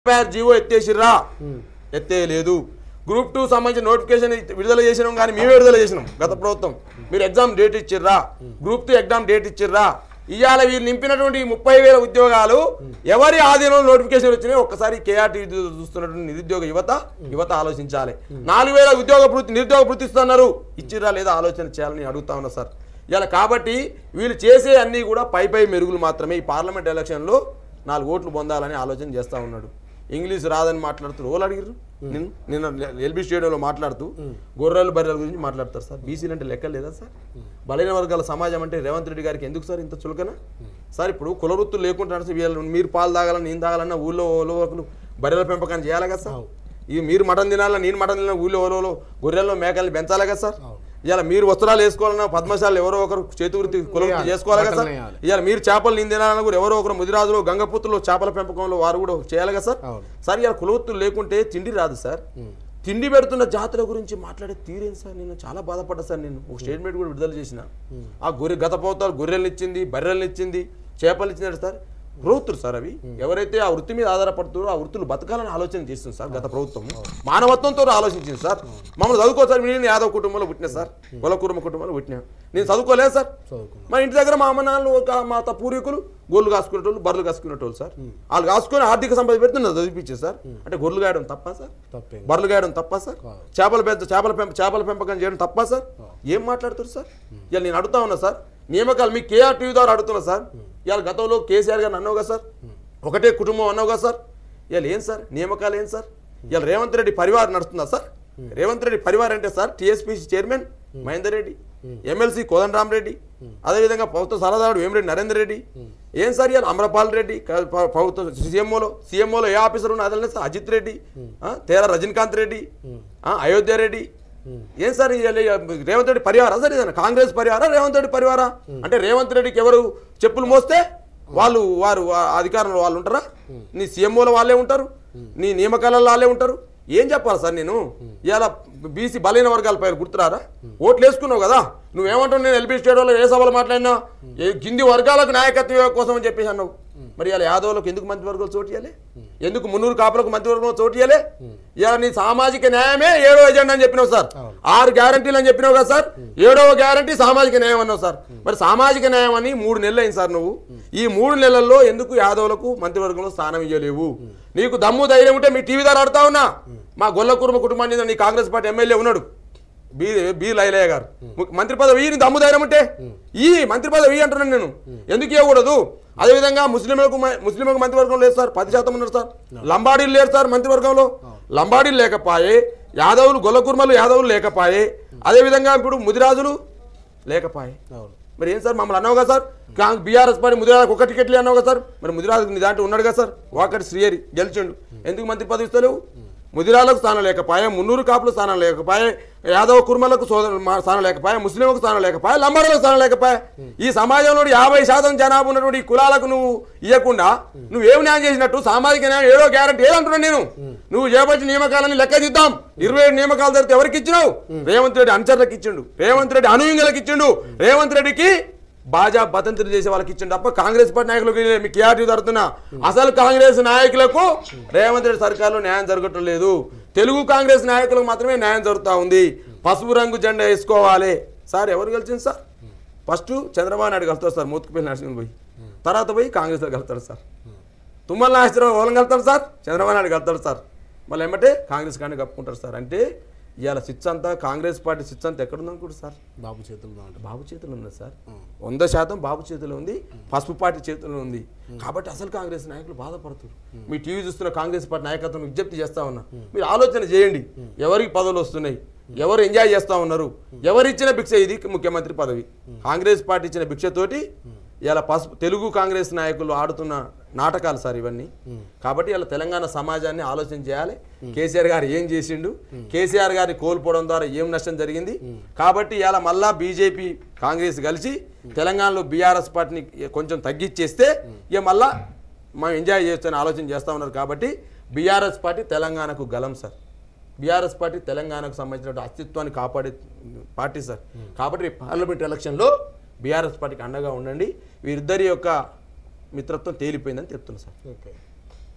పేర్ GO ఎత్తేసిర్రా ఎత్తేయలేదు group two సంబంధించిన నోటిఫికేషన్ విడుదల చేసినాం కానీ మేమే విడుదల చేసినాం గత ప్రభుత్వం మీరు ఎగ్జామ్ డేట్ ఇచ్చిర్రా గ్రూప్ టూ ఎగ్జామ్ డేట్ ఇచ్చిర్రా ఇవాళ వీరు నింపినటువంటి ఈ ముప్పై వేల ఉద్యోగాలు ఎవరి ఆధీనంలో నోటిఫికేషన్ వచ్చినాయి ఒక్కసారి కేఆర్టీ చూస్తున్నటువంటి నిరుద్యోగ యువత యువత ఆలోచించాలి నాలుగు వేల ఉద్యోగ వృత్తి నిరుద్యోగ వృత్తి ఇస్తున్నారు ఇచ్చిర్రా లేదా ఆలోచన చేయాలని అడుగుతా ఉన్నా సార్ ఇలా కాబట్టి వీళ్ళు చేసే అన్నీ కూడా పై పై మెరుగులు మాత్రమే ఈ పార్లమెంట్ ఎలక్షన్లో నాలుగు ఓట్లు పొందాలని ఆలోచన చేస్తూ ఉన్నాడు ఇంగ్లీష్ రాదని మాట్లాడుతూ రోల్ అడిగారు నిన్ను నిన్న ఎల్బీ స్టేడియంలో మాట్లాడుతూ గొర్రెలు బర్రెల గురించి మాట్లాడతారు సార్ బీసీలు అంటే లెక్క లేదా సార్ బలైన వర్గాల సమాజం అంటే రేవంత్ రెడ్డి గారికి ఎందుకు సార్ ఇంత చులకన సార్ ఇప్పుడు కుల వృత్తులు లేకుండా నడిచి వీళ్ళు మీరు పాలు తాగాలని నేను తాగాలన్నా ఊళ్ళో ఓలో ఒకరు బర్రెల పెంపకాన్ని చేయాలి కదా సార్ ఇవి మీరు మటన్ తినాలన్నా నేను మటన్ తినాలి ఊళ్ళో ఓలో గొర్రెల్లో మేకల్ని పెంచాలి కదా సార్ ఇవాళ మీరు వస్త్రాలు వేసుకోవాలన్నా పద్మశాలు ఎవరో ఒకరు చేతి వృత్తి కుల వృత్తి చేసుకోవాలి కదా సార్ బట్టలు నేయాలి. ఇవాళ మీరు చేపలు నేను తినాలన్నా కూడా ఎవరో ఒకరు ముదిరాజులు గంగపుత్రులు చేపల పెంపకంలో వారు కూడా చేయాలి కదా సార్ అవును. సార్ ఇవాళ కులవృత్తులు లేకుంటే తిండి రాదు సార్ తిండి పెడుతున్న జాతుల గురించి మాట్లాడే తీరేం సార్ నేను చాలా బాధపడ్డా సార్ నేను ఒక స్టేట్మెంట్ కూడా విడుదల చేసిన ఆ గొర్రె గత పోతారు గొర్రెలను ఇచ్చింది బర్రెలను ఇచ్చింది చేపలు ఇచ్చింది సార్ వృత్తులు సార్ అవి ఎవరైతే ఆ వృత్తి మీద ఆధారపడుతారో ఆ వృత్తులు బతకాలని ఆలోచన చేస్తుంది సార్ గత ప్రభుత్వం మానవత్వంతో ఆలోచించింది సార్ మమ్మల్ని చదువుకో సార్ నేను యాదవ్ కుటుంబంలో పుట్టినా సార్ కుల కుటుంబ కుటుంబంలో పుట్టినా నేను చదువుకోలేదు సార్ చదువుకున్నాం మా ఇంటి దగ్గర మా అమ్మ నాన్నలు ఒక మా త పూర్వీకులు గొర్రెలు కాసుకునేటోళ్ళు బర్రెలు కాసుకునేటోళ్ళు సార్ వాళ్ళు కాసుకొని ఆర్థిక సంపద పెడుతున్నారు చదివిపించే సార్ అంటే గొర్రెలు గాయడం తప్ప సార్ తప్పేం బర్రెలు గాయడం తప్ప సార్ కాదు. చేపల పెంచ చేపల పెంప చేపల పెంపకం చేయడం తప్ప సార్ ఏం మాట్లాడుతారు సార్ ఇవాళ నేను అడుగుతా ఉన్నా సార్ నియామకాలు మీ కేఆర్ టీవీ ద్వారా అడుగుతున్నా సార్ ఇవాళ గతంలో కేసీఆర్ గారిని అన్నావు కదా సార్ ఒకటే కుటుంబం అన్నావు కదా సార్ ఇవాళ ఏం సార్ నియామకాలు ఏం సార్ ఇవాళ రేవంత్ రెడ్డి పరివారం నడుస్తుందా సార్ రేవంత్ రెడ్డి పరివారం అంటే sir TSPSC chairman Mahender Reddy MLC Kodandaram Reddy అదేవిధంగా ప్రభుత్వ సలహాదారుడు వేమిరెడ్డి నరేందర్ రెడ్డి ఏం సార్ ఇవాళ అమరపాల్ రెడ్డి క- ప్ర- ప్రభుత్వ సీఎంఓలో సీఎంఓలో ఏ ఆఫీసర్ ఉన్నా అదే సార్ అజిత్ రెడ్డి ఆ, తేరా రజనీకాంత్ రెడ్డి ఆ, అయోధ్య రెడ్డి ఏం సార్ ఇవాళ రేవంత్ రెడ్డి పరివారా సార్ ఇదేనా కాంగ్రెస్ పరివారా రేవంత్ రెడ్డి పరివారా అంటే రేవంత్ రెడ్డికి ఎవరు చెప్పులు మోస్తే వాళ్ళు వారు ఆ అధికారంలో వాళ్ళు ఉంటారా నీ సీఎంఓలో వాళ్ళే ఉంటారు నీ నియామకాలలో వాళ్ళే ఉంటారు ఏం చెప్పాలి సార్ నేను ఇవాళ బీసీ బలైన వర్గాల పైన గుర్తురారా ఓట్లు వేసుకున్నావు కదా నువ్వేమంటావు నేను ఎల్బీ స్టేడియంలో ఏ సభలు మాట్లాడినా ఏ కింది వర్గాలకు నాయకత్వం కోసం అని చెప్పేసి అన్నావు మరి ఇలా యాదవులకు ఎందుకు మంత్రివర్గంలో చోటు ఇవ్వాలి ఎందుకు మున్నూరు కాపులకు మంత్రివర్గంలో చోటు ఇవ్వాలి ఇలా నీ సామాజిక న్యాయమే ఏడో ఎజెండా అని చెప్పినావు సార్ ఆరు గ్యారంటీలు అని చెప్పినావు కదా సార్ ఏడవ గ్యారంటీ సామాజిక న్యాయం అన్నావు సార్ మరి సామాజిక న్యాయం అని మూడు నెలలు అయింది సార్ నువ్వు ఈ మూడు నెలల్లో ఎందుకు యాదవులకు మంత్రివర్గంలో స్థానం ఇవ్వలేవు నీకు దమ్ము ధైర్యం ఉంటే మీ టీవీ ద్వారా ఆడుతా ఉన్నా మా గొల్ల కుటుంబ కుటుంబానికి చెందిన నీ కాంగ్రెస్ పార్టీ ఎమ్మెల్యే ఉన్నాడు బి బి లైలయ్య గారు ము- మంత్రి పదవి నీ దమ్ము ధైర్యం ఉంటే ఈ మంత్రి పదవి ఇయ్యి అంటున్నాను నేను ఎందుకు ఇవ్వకూడదు అదేవిధంగా ముస్లింలకు మ- ముస్లింలకు మంత్రివర్గం లేదు సార్ పది శాతం ఉన్నారు సార్ లంబాడీలు లేరు సార్ మంత్రివర్గంలో లంబాడీలు లేకపాయే యాదవులు గొల్ల కుర్మలు యాదవులు లేకపాయే అదేవిధంగా ఇప్పుడు ముదిరాజులు లేకపాయే అవును మరి ఏం సార్ మమ్మల్ని అన్నావు కదా సార్ కాంగ్ బీఆర్ఎస్ పార్టీ ముదిరాజు ఒక టికెట్లే అన్నావు కదా సార్ మరి ముదిరాజు నీ దాంట్లో ఉన్నాడు కదా సార్ వాకటి శ్రీహరి గెలిచిండు ఎందుకు మంత్రి పదవి ఇస్తలేవు ముదిరాలకు స్థానం లేకపాయే మున్నూరు కాపులకు స్థానం లేకపాయే యాదవ కుర్మలకు సోదరు మా స్థానం లేకపాయే ముస్లింలకు స్థానం లేకపాయే లంబాడలకు స్థానం లేకపాయే ఈ సమాజంలో యాభై శాతం జనాభా ఉన్నటువంటి ఈ కులాలకు నువ్వు ఇవ్వకుండా నువ్వు ఏం న్యాయం చేసినట్టు సామాజిక న్యాయం ఏడో గ్యారంటీ ఏదంటున్నావు నేను నువ్వు చేపట్టిన నియామకాలని లెక్క తీద్దాం ఇరవై ఏడు నియామకాలు జరిగితే ఎవరికి ఇచ్చినావు రేవంత్ రెడ్డి అనుచరులకు ఇచ్చిండు రేవంత్ రెడ్డి అనుయంగులకు ఇచ్చిండు రేవంత్ రెడ్డికి బాజా బతంత్రి చేసే వాళ్ళకి ఇచ్చిండు తప్ప కాంగ్రెస్ పార్టీ నాయకులకు ఇయ్యలే. మీకు క్లారిటీ తరుతున్నా అసలు కాంగ్రెస్ నాయకులకు రేవంత్ రెడ్డి సర్కార్లో న్యాయం జరగటం లేదు తెలుగు కాంగ్రెస్ నాయకులకు మాత్రమే న్యాయం జరుగుతూ ఉంది పసుపు రంగు జెండా వేసుకోవాలి సార్ ఎవరు గెలిచింది సార్ ఫస్ట్ చంద్రబాబు నాయుడు కలుస్తారు సార్ మూతుకుపోయి నరసింహ పోయి తర్వాత పోయి కాంగ్రెస్లో కలుతారు సార్ తుమ్మల నాగేశ్వరరావు ఎవరు కలుతారు సార్ చంద్రబాబు నాయుడు కలుతారు సార్ మళ్ళీ ఏమంటే కాంగ్రెస్ కానీ కప్పుకుంటారు సార్ అంటే ఇవాళ సిచ్ అంతా కాంగ్రెస్ పార్టీ సిచ్ అంతా ఎక్కడుందనుకుంటారు సార్ బాబు చేతుల్లో అంటే బాబు చేతిలో ఉంది సార్ వంద శాతం బాబు చేతిలో ఉంది పసుపు పార్టీ చేతిలో ఉంది కాబట్టి అసలు కాంగ్రెస్ నాయకులు బాధపడుతున్నారు మీ టీవీ చూస్తున్న కాంగ్రెస్ పార్టీ నాయకత్వం విజ్ఞప్తి చేస్తా ఉన్నా మీరు ఆలోచన చేయండి ఎవరికి పదవులు వస్తున్నాయి ఎవరు ఎంజాయ్ చేస్తా ఉన్నారు ఎవరు ఇచ్చిన భిక్ష ఇది ముఖ్యమంత్రి పదవి కాంగ్రెస్ పార్టీ ఇచ్చిన భిక్షతోటి ఇలా పసుపు తెలుగు కాంగ్రెస్ నాయకులు ఆడుతున్న నాటకాలు సార్ ఇవన్నీ కాబట్టి ఇలా తెలంగాణ సమాజాన్ని ఆలోచన చేయాలి కేసీఆర్ గారు ఏం చేసిండు కేసీఆర్ గారిని కోల్పోవడం ద్వారా ఏం నష్టం జరిగింది కాబట్టి ఇలా మళ్ళా బీజేపీ కాంగ్రెస్ కలిసి తెలంగాణలో బీఆర్ఎస్ పార్టీని కొంచెం తగ్గించేస్తే ఇక మళ్ళా మనం ఎంజాయ్ చేయొచ్చని ఆలోచన చేస్తూ ఉన్నారు కాబట్టి బీఆర్ఎస్ పార్టీ తెలంగాణకు గలం సార్ బీఆర్ఎస్ పార్టీ తెలంగాణకు సంబంధించిన అస్తిత్వాన్ని కాపాడే పార్టీ సార్ కాబట్టి రేపు పార్లమెంట్ ఎలక్షన్లో బీఆర్ఎస్ పార్టీకి అండగా ఉండండి వీరిద్దరి యొక్క మిత్రత్వం తేలిపోయిందని చెప్తున్నా సార్ ఓకే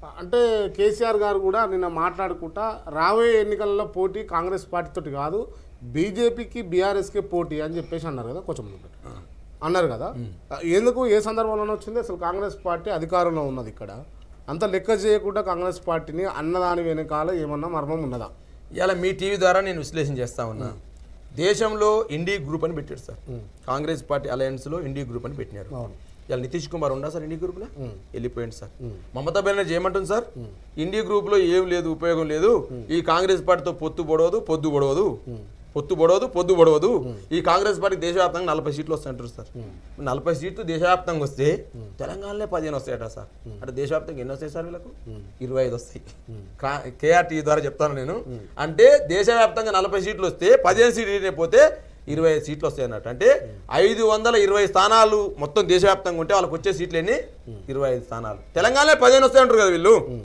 అంటే కేసీఆర్ గారు కూడా నిన్న మాట్లాడుకుంటా రాబోయే ఎన్నికలలో పోటీ కాంగ్రెస్ పార్టీతోటి కాదు బీజేపీకి బీఆర్ఎస్కి పోటీ అని చెప్పేసి అన్నారు కదా కొంచెం ముందు అన్నారు కదా ఎందుకు ఏ సందర్భంలో వచ్చింది అసలు కాంగ్రెస్ పార్టీ అధికారంలో ఉన్నది ఇక్కడ అంత లెక్క చేయకుండా కాంగ్రెస్ పార్టీని అన్నదాని వెనకాల ఏమన్నా మర్మం ఉన్నదా ఇలా మీ టీవీ ద్వారా నేను విశ్లేషణ చేస్తా ఉన్నా దేశంలో ఇండీ గ్రూప్ అని పెట్టాడు సార్ కాంగ్రెస్ పార్టీ అలయన్స్ లో ఇండీ గ్రూప్ అని పెట్టినారు అవును. ఇలా నితీష్ కుమార్ ఉందా సార్ ఇండీ గ్రూప్ లో వెళ్ళిపోయింది సార్ మమతా బెనర్జీ ఏమంటుంది సార్ ఇండీ గ్రూప్ లో ఏం లేదు ఉపయోగం లేదు ఈ కాంగ్రెస్ పార్టీతో పొత్తు పొడవదు పొద్దు పొడవదు పొత్తు పొడవదు పొద్దు పొడవదు ఈ కాంగ్రెస్ పార్టీ దేశవ్యాప్తంగా నలభై సీట్లు వస్తాయంటారు సార్ నలభై సీట్లు దేశవ్యాప్తంగా వస్తే తెలంగాణలో పదిహేను వస్తాయట సార్ అంటే దేశవ్యాప్తంగా ఎన్ని వస్తాయి సార్ వీళ్ళకు ఇరవై ఐదు వస్తాయి కేఆర్టీ ద్వారా చెప్తాను నేను అంటే దేశవ్యాప్తంగా నలభై సీట్లు వస్తే పదిహేను సీట్లు పోతే ఇరవై ఐదు సీట్లు వస్తాయి అన్నట్టు అంటే ఐదు వందల ఇరవై స్థానాలు మొత్తం దేశవ్యాప్తంగా ఉంటే వాళ్ళకి వచ్చే సీట్లు ఎన్ని ఇరవై ఐదు స్థానాలు తెలంగాణలో పదిహేను వస్తాయి అంటారు కదా వీళ్ళు